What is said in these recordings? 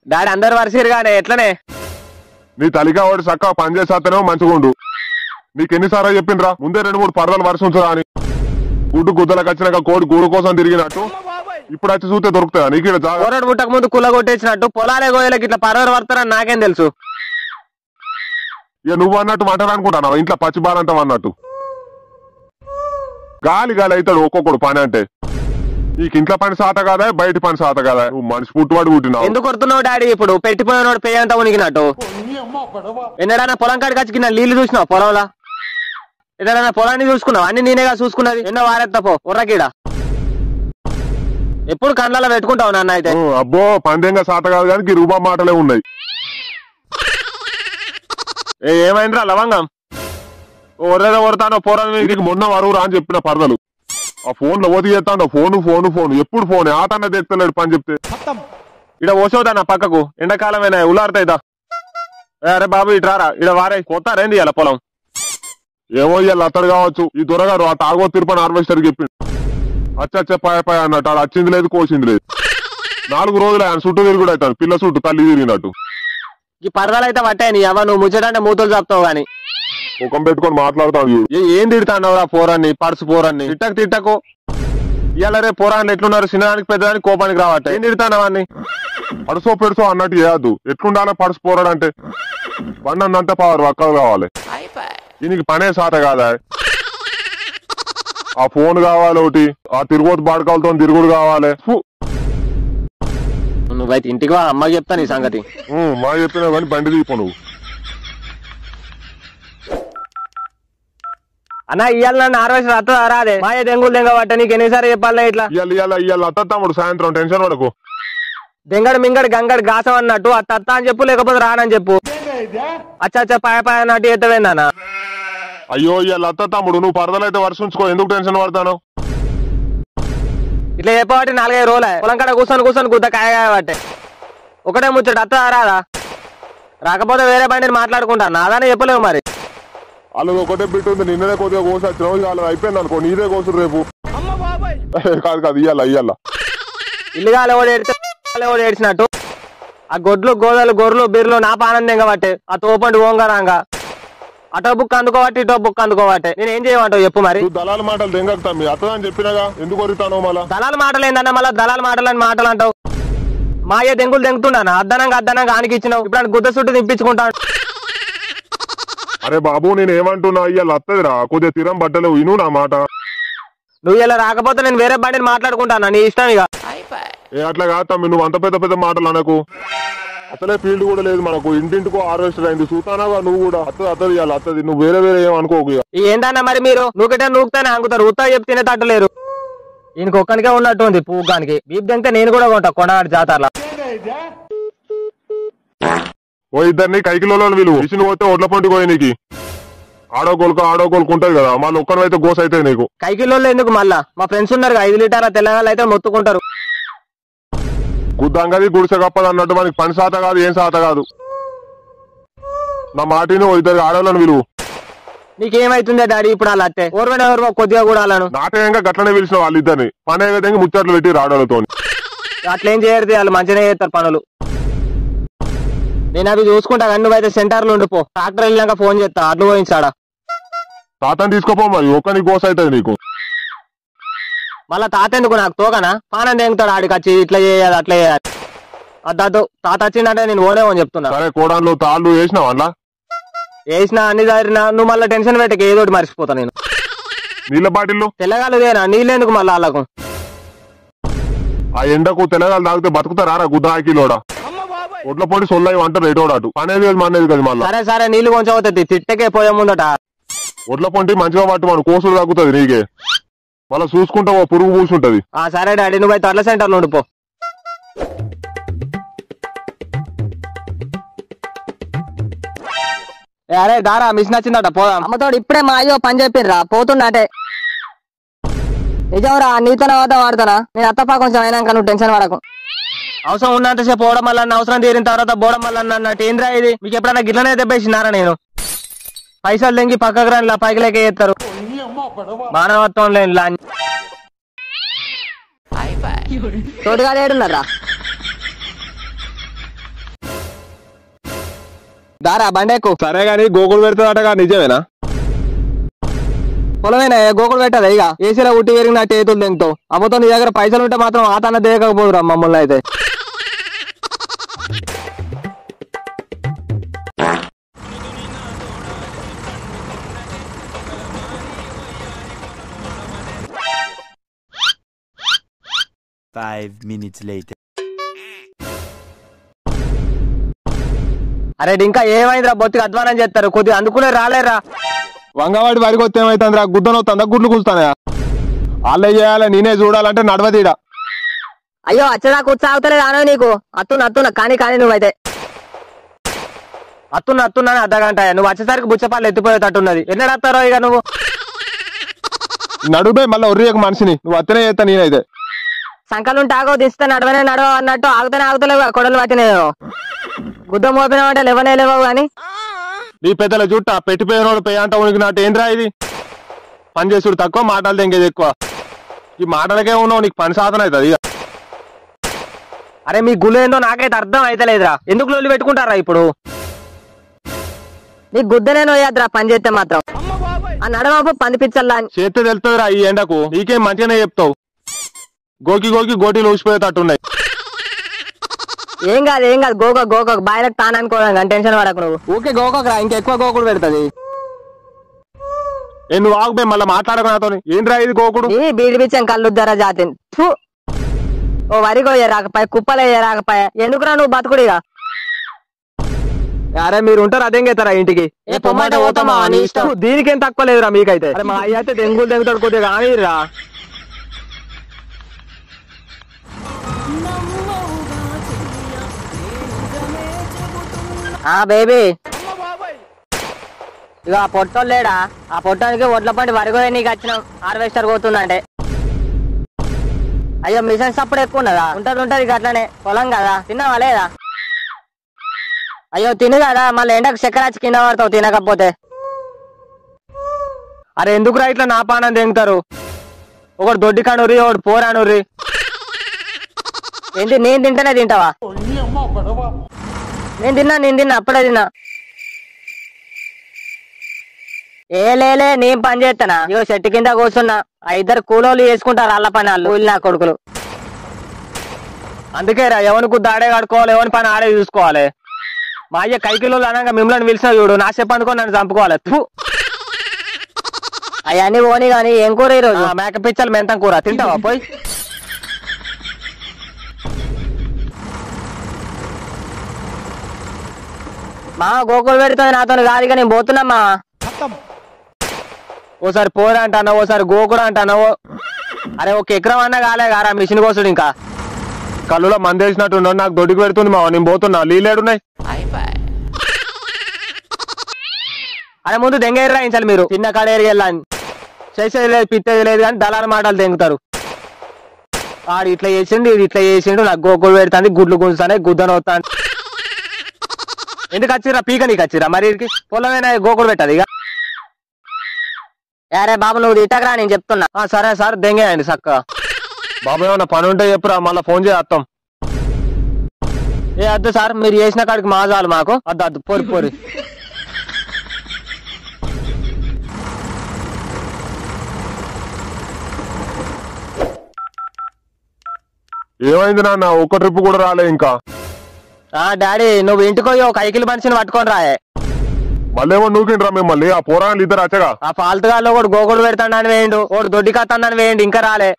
Daddy అందరు వరిసిరు గానే ఎట్లనే నీ తలిగా వాడు చక్కగా పని చేసేస్తేనేమో మంచిగుండు నీకు ఎన్నిసార్లు చెప్పిండ్రా ముందే రెండు మూడు పరదలు వరుస ఉంచురా అని గుడ్డు గుద్దలకు వచ్చినాక కోడి గూడు కోసం తిరిగినట్టు ఇప్పుడు వచ్చి చూస్తే దొరుకుతుందా నీకు ఈడ జాగా కోరడు పుట్టక ముందు కుల్ల కొట్టేసినట్టు పొలాలే గోయలకి ఇట్లా పరవరు పడతారని నాకేం తెలుసు ఇక నువ్వు అన్నట్టు మంటలు అనుకుంటాను ఇంట్లో పచ్చి బాలంటావు అన్నట్టు గాలి గాలి అవుతాడు ఒక్కొక్కడు పని అంటే నీకు ఇంట్లో పని సాత కాదా బయట పని సాత కాదా నువ్వు మనిషి పుట్టుబడి పుట్టినావు ఎందుకు కొడుతున్నావు డాడీ ఇప్పుడు పెట్టిపోయినోడు పేయంతా ఉనికినట్టు ఎన్నడైనా పొలం కాడికి వచ్చి కింద నీళ్లు చూసినావు పొలంలో ఎన్నడైనా పొలాన్ని చూసుకున్నావు అన్ని నేనేగా చూసుకున్నది ఎన్నో వారెత్తపో ఉర్రకీడ ఎప్పుడు కళ్ళలో పెట్టుకుంటావు నాన్న అయితే ఓ, అబ్బో పందెంగా సాత కాదు కానీ ఈ రూపా మాటలే ఉన్నాయి ఏ ఏమైందిరా లవంగం ఒరేదో కొడతానో పోరాను నీకు మొన్న వరువురా అని చెప్పిన పరదలు ఆ ఫోన్ లో ఓది చేస్తాను ఫోను ఫోను ఫోన్ ఎప్పుడు ఫోన్ ఆతన్న తెస్తలేడు పని చెప్తే ఇడ ఓసోదా పక్కకు ఎండాకాలమేనా ఉలారుతాయిదా అరే బాబు ఇటు రారా ఇడ వారే కొత్తారేంది ఇలా పొలం ఏమో ఇవాళ అత్తడు కావచ్చు ఈ దొరగారు ఆ తాగో తిరుపతి హార్వెస్టర్ చెప్పిండు అచ్చచ్చ పాయ పాయ అన్నట్టు ఆడ వచ్చింది లేదు కోసింది లేదు నాలుగు రోజులు ఆయన చుట్టూ తిరుగుడు అవుతాను పిల్ల చుట్టూ తల్లి తిరిగినట్టు ఈ పరదాలు అయితే పట్టాయి నీ అవ్వ నువ్వు ముచ్చటంటే మూతలు చెప్తావు గాని ముఖం పెట్టుకొని మాట్లాడుతాడు చూడు ఏ- ఏం తిడతాండవురా పోరాన్ని పడుసు పోరాన్ని తిట్టకు తిట్టకు ఇవాళ రేపు పోరాన్ని ఎట్లున్నారు చిన్నదానికి పెద్దదానికి కోపానికి రావట్టే ఏం తిడతానవాన్ని పడుసో పెడుసో అన్నట్టు చేయద్దు ఎట్లుండాలో పడుసు పోరాడంటే బండంతా పవర్ వక్కలు కావాలి దీనికి పనే సాత కాదా ఆ ఫోన్ కావాలి ఒకటి ఆ తిరుగుతు బాడకాలతో తిరుగుడు కావాలి ఫు. నువ్వైతే ఇంటికి వా అమ్మకి చెప్తాను ఈ సంగతి ఊ, మా చెప్పినా కానీ బండి తీపో నువ్వు అన్న ఇవాళ నన్ను ఆర్వేసి రత్తదా రాదే మాయ దెంగులు దెంగ పట్ట నీకు ఎన్నిసార్లు చెప్పాలి ఇట్లా ఇవాళ ఇవాళ ఇవాళ అత్త తమ్ముడు సాయంత్రం టెన్షన్ పడకు దెంగడు మింగడు గంగడు గాసం అన్నట్టు ఆ తత్త అని చెప్పు లేకపోతే రానని చెప్పు అచ్చా అచ్చా పాయ పాయ అన్నట్టు ఎత్తవేందన్న అయ్యో ఇవాళ అత్త తమ్ముడు నువ్వు పరదలైతే వర్షించుకో ఎందుకు టెన్షన్ పడతాను ఇట్లా చెప్పబట్టి నాలుగైదు రోజులే పొలం కాడ కూర్చొని కూర్చొని గుద్ద కాయ కాయబట్టే ఒకటే ముచ్చట అత్త రాదా రాకపోతే వేరే బండిని మాట్లాడుకుంటా నాదానే చెప్పలేవు మరి వాళ్ళు ఒకటే బిట్ ఉంది నిన్ననే కొద్దిగా కోసి వచ్చినావు ఇక వాళ్ళది అయిపోయింది అనుకో నీదే కోసుడు రేపు కాదు కాదు ఇయ్యాల ఇయ్యాల ఇల్లుగా ఎవడు ఏడితే ఎవడు ఏడిచినట్టు ఆ గొడ్లు గోదలు గొర్రెలు బిర్లు నా పానందంగా పట్టే ఆ తోపండి ఓంగరాంగా అటో బుక్ అందుకోబట్టి ఇటో బుక్ అందుకోబట్టే నేను ఏం చేయమంటావు చెప్పు మరి నువ్వు దళాల మాటలు దెంగకుతా మీ అత్తదని చెప్పినాగా ఎందుకు వరుతాను మళ్ళా దళాల మాటలు ఏందన్న మళ్ళీ దళాల మాటలు అని మాటలు అంటావు మా అయ్య దెంగులు దెంగుతున్నాను అద్దనంగా అద్దనంగా ఆనికి ఇచ్చినావు ఇప్పుడు ఆయన గుద్ద చుట్టూ నింపించుకుంటాను అరే బాబు నేను ఏమంటున్నా ఇయ్యాల అత్తదిరా కొద్దిగా తిరం బట్టలు విను నా మాట నువ్వు ఇలా రాకపోతే నేను వేరే బండిని మాట్లాడుకుంటాను నీ ఇష్టం ఇక ఏ అట్లా కాదు తమ్మి నువ్వు అంత పెద్ద పెద్ద మాటలు అనకు అసలే ఫీల్డ్ కూడా లేదు మనకు ఇంటింటికో హార్వెస్టర్ అయింది చూతానాగా నువ్వు కూడా అత్తది అత్తది ఇయ్యాల అత్తది నువ్వు వేరే వేరే ఏం అనుకోకు ఇక ఈ ఏందన్నా మరి మీరు నూకితే నూకుతానే అంగుతారు ఉత్తా చెప్తే తినే తట్టలేరు ఈయనకి ఒక్కనికే ఉన్నట్టు ఉంది పువ్వుగానికి బీప్ దెంగితే నేను కూడా కొంటా కొనగాడి జాతరలో ఓ ఇద్దరిని కైకిలో విలువ ఇచ్చిన పోతే ఒడ్ల పండుగ పోయి నీకు ఆడో గోలుకో ఆడో గోలుకు ఉంటది కదా మళ్ళీ ఒక్కనైతే గోస అవుతుంది నీకు కైకిల్లో ఎందుకు మళ్ళా మా ఫ్రెండ్స్ ఉన్నారు ఐదు లీటర్ల తెలంగాణ అయితే మొత్తుకుంటారు గుద్దంగది గుడిసె కప్పదు అన్నట్టు మనకి పని సాత కాదు ఏం సాత కాదు నా మాటిని ఓ ఇద్దరు ఆడవాళ్ళని విలువ నీకేమైతుందే డాడీ ఇప్పుడు అలా అత్తే ఓర్వైన ఓర్వ కొద్దిగా కూడా అలాను నాటకంగా గట్లనే పిలిచిన వాళ్ళిద్దరిని పని ఏదైనా ముచ్చట్లు పెట్టి రాడలతో అట్లేం చేయరు వాళ్ళు మంచిగానే చేస్తారు పనులు నేను అవి చూసుకుంటా కానీ నువ్వైతే సెంటర్లో ఉండిపో ట్రాక్టర్ వెళ్ళినాక ఫోన్ చేస్తా అడ్లు పోయించాడా తాతని తీసుకోపో మరి ఒక్కని గోస అవుతుంది నీకు మళ్ళా తాత ఎందుకు నాకు తోకనా పానం తెంగుతాడు ఆడికి వచ్చి ఇట్లా చేయాలి అట్లా చేయాలి అద్దాదు తాత వచ్చిందంటే నేను ఓనేమని చెప్తున్నా సరే కోడాన్లు తాళ్ళు వేసినావు అలా వేసిన అన్ని దారినా నువ్వు మళ్ళీ టెన్షన్ పెట్టక ఏదోటి మర్చిపోతా నేను నీళ్ళ బాటిల్లు తెల్లగాలుదేనా నీళ్ళెందుకు మళ్ళీ వాళ్ళకు ఆ ఎండకు తెల్లగాలు తాగితే బతుకుతారా రా గుద్దాకిలోడా ఒడ్ల పొడి సొల్లయి అంటారు రేటోడు అటు పనేది లేదు మనేది కదా మళ్ళా సరే సరే నీళ్లు కొంచెం అవుతుంది తిట్టకే పోయే ముందట ఒడ్ల పొంటి మంచిగా పట్టు మన కోసులు తగ్గుతుంది నీకే మళ్ళా చూసుకుంటా ఓ పురుగు పూసుంటది ఆ సరే డాడీ నువ్వైతే అట్ల సెంటర్లో ఉండిపో ఏ, అరే దారా మిషన్ వచ్చిందట పోదాం అమ్మతోడు ఇప్పుడే మా అయ్యో పని చెప్పిండ్రా పోతుండటే నిజంరా నీతోనే వద్దాం వాడుతానా నేను అత్తపా కొంచెం అయినాక నువ్వు టెన్షన్ పడకు అవసరం ఉన్నంతసేపు పోవడం వల్ల అవసరం తీరిన తర్వాత పోవడం వల్ల అన్నట్టు ఏంద్రా ఇది మీకు ఎప్పుడైనా గిట్లనే దెబ్బేసినారా నేను పైసలు దెంగి పక్కకు రాని ఇలా పైకి లేక చేస్తారు మానవత్వం లేని లా- తోడుగా ఏడున్నారా దారా బండెక్కు సరే గాని గోకుడు పెడుతుందటగా నిజమేనా పొలమేనా గోకుడు పెట్టదా ఇక ఏసీలో ఉట్టి పెరిగిన చేతులు దెంగుతావు అమ్మతో నీ దగ్గర పైసలు ఉంటే మాత్రం ఆతన దేయకపోదురా మమ్మల్ని అయితే Five minutes later. అరే ఇంకా ఏమైందిరా బొత్తిగా అధ్వానం చేస్తారు కొద్దిగా అందుకునే రాలేరా వంగవాడి వరికి వస్తే ఏమైతుందిరా గుద్దనవుతుందా గుడ్లు కూలుతానయా వాళ్ళే చేయాలి నేనే చూడాలంటే నడవదీడ అయ్యో వచ్చేదాకా ఉత్సాహతలేదు ఆనో నీకు అత్తున్న అత్తున్న కానీ కానీ నువ్వైతే అత్తున్నా అత్తున్నాను అర్ధగంట నువ్వు వచ్చేసరికి బుచ్చపాలు ఎత్తిపోయేటట్టున్నది ఎన్నడత్తారో ఇక నువ్వు నడుబే మళ్ళీ ఒర్రియకు మనిషిని నువ్వు అత్తనే చేస్తా నేనైతే సంకలుంటే ఆగో దిస్తే నడవనే నడవ అన్నట్టు ఆగుతూనే ఆగుతలేవు కొడలు పట్టినాయో గుద్ద మోపినావంటే లేవనే లేవవు కానీ నీ పెద్దల జుట్ట పెట్టిపోయినోడు పెయ్య అంట ఉనికి నాటు ఏంద్రా ఇది పని చేసుడు తక్కువ మాటలు తెంగేది ఎక్కువ ఈ మాటలకే ఉన్నావు నీకు పని సాధన అవుతుంది ఇక అరే మీ గుళ్ళు ఏందో నాకైతే అర్థం అయితలేదురా ఎందుకు లొల్లి పెట్టుకుంటారా ఇప్పుడు నీ గుద్దనే నోయద్రా పని చేస్తే మాత్రం ఆ నడవపు పంది పిచ్చల్లా అని. చేస్తే తెలుస్తుందిరా ఈ ఎండకు నీకేం మంచిగానే చెప్తావు గోకి గోకి గోటీలు ఊసిపోయేటట్టున్నాయి ఏం కాదు ఏం కాదు గోక గోక బాయిలకు తాననుకోవడం కానీ టెన్షన్ పడకు నువ్వు ఊకే గోకరా ఇంకెక్కువ గోకుడు పెడుతుంది ఏ నువ్వు ఆగుబే మళ్ళీ మాట్లాడకు నాతో ఏంద్రా ఇది గోకుడు ఈ బీడి బిచ్చం కళ్ళుద్దర జాతిని ఫు. ఓ వరి కొయ్య రాకపాయ కుప్పలయ్య రాకపాయ ఎందుకురా నువ్వు బతుకుడిగా అరే మీరు ఉంటారు అదేం చేస్తారా ఇంటికి ఏ పొమ్మంటే పోతామా, నీ ఇష్టం. దీనికేం తక్కువ లేదురా మీకైతే అరే మా అయ్య అయితే దెంగులు దెంగుతాడు కొద్దిగా కానీ రా ఆ బేబీ ఇక ఆ పొట్టోళ్ళు లేడా ఆ పొట్టానికి ఒడ్ల పండి వరిగోయ నీకు వచ్చినాం హార్వెస్టర్ పోతుందంటే అయ్యో మిషన్ సప్పుడు ఎక్కువ ఉన్నదా ఉంటది ఉంటది ఇక అట్లనే పొలం కదా తిన్నావా లేదా అయ్యో తిను కదా మళ్ళీ ఎండకు చక్కెర వచ్చి కింద పడతావు తినకపోతే అరే ఎందుకు రా ఇట్లా నా పానం దెంగుతారు ఒకటి దొడ్డి కానుర్రి ఒకటి పోరానుర్రి ఏంటి నేను తింటేనే తింటావా నేను తిన్నా నేను తిన్నా అప్పుడే తిన్నా ఏ లేలే నేను పని చేస్తానా ఇగో చెట్టు కింద కూర్చున్నా ఆ ఇద్దరు కూలోళ్ళు చేసుకుంటారు అల్ల పని వాళ్ళు కూలి నా కొడుకులు అందుకే రా ఎవరికి గుద్ద ఆడే కడుకోవాలి ఎవరి పని ఆడే చూసుకోవాలి మా అయ్య కైకిలో అనగా మిమ్మల్ని పిలిచిన చూడు నా చెప్పు అనుకో నన్ను చంపుకోవాలి థు. అవన్నీ పోనీ కానీ ఏం కూర ఈరోజు ఆ, మేక పిచ్చలు మెంతం కూర తింటావా పోయి మా గోకులు పెడుతుంది నాతో కాదు ఇక నేను పోతున్నా మా ఓసారి పోరా అంటానో ఓసారి గోకుడు అంటానో అరే ఒక ఎకరం అన్నా కాలే కారా మిషన్ కోసుడు ఇంకా కళ్ళులో మందేసినట్టున్నాడు నాకు దొడ్డికి పెడుతుంది మా నేను పోతున్నా నీళ్ళేడున్నాయి అరే ముందు దెంగేరు రాయించాలి మీరు చిన్న కాడ వెళ్ళాలి చేసేది లేదు పిత్తేది లేదు కానీ దళాల మాటలు దెంగుతారు ఆడు ఇట్లా చేసిండు ఇది ఇట్లా చేసిండు నాకు గోకుడు పెడుతుంది గుడ్లు గుంజుతానే గుద్దన వస్తాను ఎందుకు వచ్చిరా పీక నీకు వచ్చిరా మరి ఈడికి పొలమైనా గోకుడు పెట్టదు ఇక అరే బాబు నువ్వు తిట్టకరా నేను చెప్తున్నా ఆ, సరే సార్ దెంగేయండి చక్కగా బాబు ఏమన్నా పని ఉంటే చెప్పురా మళ్ళీ ఫోన్ చేస్తాం ఏ అద్దు సార్ మీరు చేసిన కాడికి మాజాలు మాకు అద్దు అద్దు పోరి పోరి ఏమైంది నాన్న ఒక్క ట్రిప్ కూడా రాలే ఇంకా ఆ డాడీ నువ్వు ఇంటికి పోయి ఒక ఐకిల్ మనిషిని పట్టుకొని రాయే మళ్ళేమో నూకిండ్రా మిమ్మల్ని ఆ పోరాళ్ళు ఇద్దరు అచ్చగా ఆ ఫాల్తుగాల్లో ఒకటి గోకుడు పెడతాడని వేయండు ఒకటి దొడ్డి కత్తాడని వేయండి ఇంకా రాలే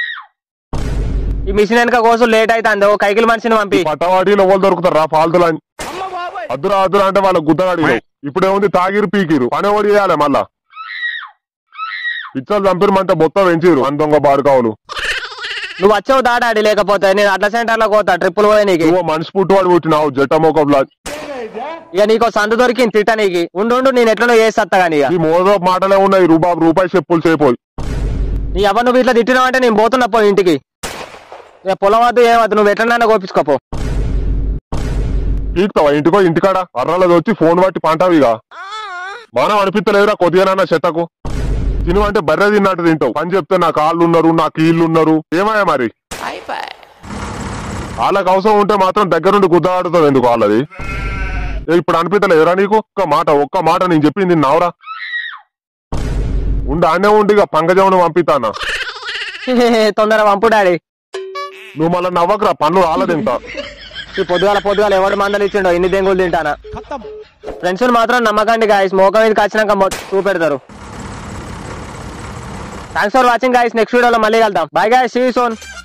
ఈ మిషన్ వెనక కోసం లేట్ అవుతుంది ఓ కైకిల్ మనిషిని పంపి పట్టవాటిలో ఎవరు దొరుకుతారా ఫాల్తులు అని అద్దురా అద్దురా అంటే వాళ్ళ గుద్దగాడి ఇప్పుడేముంది తాగిరు పీకిరు పని ఎవరు చేయాలి మళ్ళా పిచ్చలు చంపిరమంటే మొత్తం పెంచిరు అందొంగ బాడుకావులు నువ్వు వచ్చావు దా డాడీ లేకపోతే నేను అట్ల సెంటర్ లో పోతా ట్రిప్పులు పోయి నీకు నువ్వు మనిషి పుట్టువాడు పుట్టినావు జట్ట మొక్కలా ఇక నీకు సందు దొరికింది తిట్ట నీకు ఉండు ఉండు నేను ఎట్లనో చేస్తా కానీ ఇక ఈ మోదో మాటలే ఉన్నాయి రూబాబు రూపాయి చెప్పులు చేపోయి నీ అవ్వ నువ్వు ఇట్లా తిట్టినావు అంటే నేను పోతున్నా పో ఇంటికి ఇక పొలం వద్దు ఏమద్దు నువ్వు ఎట్లన్నా కోపించుకోపో పీక్తావా ఇంటికో ఇంటికాడ అర్రలది వచ్చి ఫోన్ పట్టి పంటావిగా మనం అనిపిస్తలేదురా కొద్దిగానన్నా చెత్తకు తిను అంటే బర్రె తిన్నట్టు తింటావు పని చెప్తే నా కాళ్ళు ఉన్నారు నా కీళ్ళు ఉన్నారు ఏమయ్యా మరి వాళ్ళకి అవసరం ఉంటే మాత్రం దగ్గరుండి గుద్దగాడుతుంది ఎందుకు వాళ్ళది ఏ, ఇప్పుడు అనిపిస్తలేదురా నీకు ఒక్క మాట ఒక్క మాట నేను చెప్పింది నావరా ఉండి ఆనే ఉండి ఇక పంకజమును పంపిస్తానా తొందర పంపు డాడీ నువ్వు మళ్ళీ నవ్వకురా పనులు రాలేదు ఇంకా ఈ పొద్దుగాల పొద్దుగాల ఎవడు మందలు ఇచ్చిండో ఇన్ని దెంగులు తింటానా ఫ్రెండ్స్ మాత్రం నమ్మకండి గాయస్ మోకం మీదకి వచ్చినాక మొ- చూపెడతారు thanks for watching guys next వీడియోలో మళ్ళీ కలుద్దాం బాయ్ గాయస్ సీ సోన్